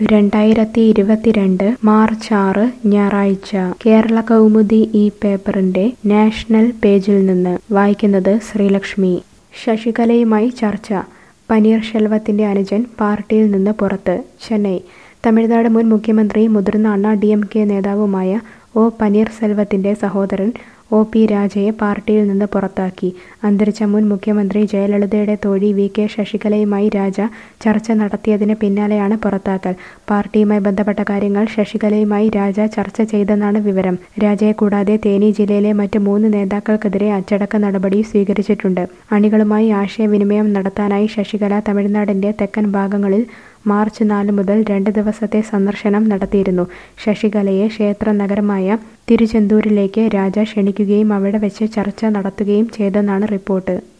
രണ്ടായിരത്തി ഇരുപത്തിരണ്ട് മാർച്ച് ആറ് ഞായറാഴ്ച കേരള കൗമുദി ഈ പേപ്പറിന്റെ നാഷണൽ പേജിൽ നിന്ന് വായിക്കുന്നത് ശ്രീലക്ഷ്മി ശശികലയുമായി ചർച്ച പനീർശെൽവത്തിന്റെ അനുജൻ പാർട്ടിയിൽ നിന്ന് പുറത്ത് ചെന്നൈ തമിഴ്നാട് മുൻ മുഖ്യമന്ത്രി മുതിർന്ന അണ്ണാ ഡി എം കെ നേതാവുമായ ഒ പനീർസെൽവത്തിന്റെ സഹോദരൻ ഒ പി രാജയെ പാർട്ടിയിൽ നിന്ന് പുറത്താക്കി അന്തരിച്ച മുൻ മുഖ്യമന്ത്രി ജയലളിതയുടെ തോഴി വി കെ ശശികലയുമായി രാജ ചർച്ച നടത്തിയതിന് പിന്നാലെയാണ് പുറത്താക്കൽ പാർട്ടിയുമായി ബന്ധപ്പെട്ട കാര്യങ്ങൾ ശശികലയുമായി രാജ ചർച്ച ചെയ്തെന്നാണ് വിവരം രാജയെ കൂടാതെ തേനി ജില്ലയിലെ മറ്റ് മൂന്ന് നേതാക്കൾക്കെതിരെ അച്ചടക്ക നടപടി സ്വീകരിച്ചിട്ടുണ്ട് അണികളുമായി ആശയവിനിമയം നടത്താനായി ശശികല തമിഴ്നാടിന്റെ തെക്കൻ ഭാഗങ്ങളിൽ മാർച്ച് നാല് മുതൽ രണ്ട് ദിവസത്തെ സന്ദർശനം നടത്തിയിരുന്നു ശശികലയെ ക്ഷേത്ര നഗരമായ തിരുച്ചെന്തൂരിലേക്ക് രാജ ക്ഷണിക്കുകയും അവിടെ വെച്ച് ചർച്ച നടത്തുകയും ചെയ്തെന്നാണ് റിപ്പോർട്ട്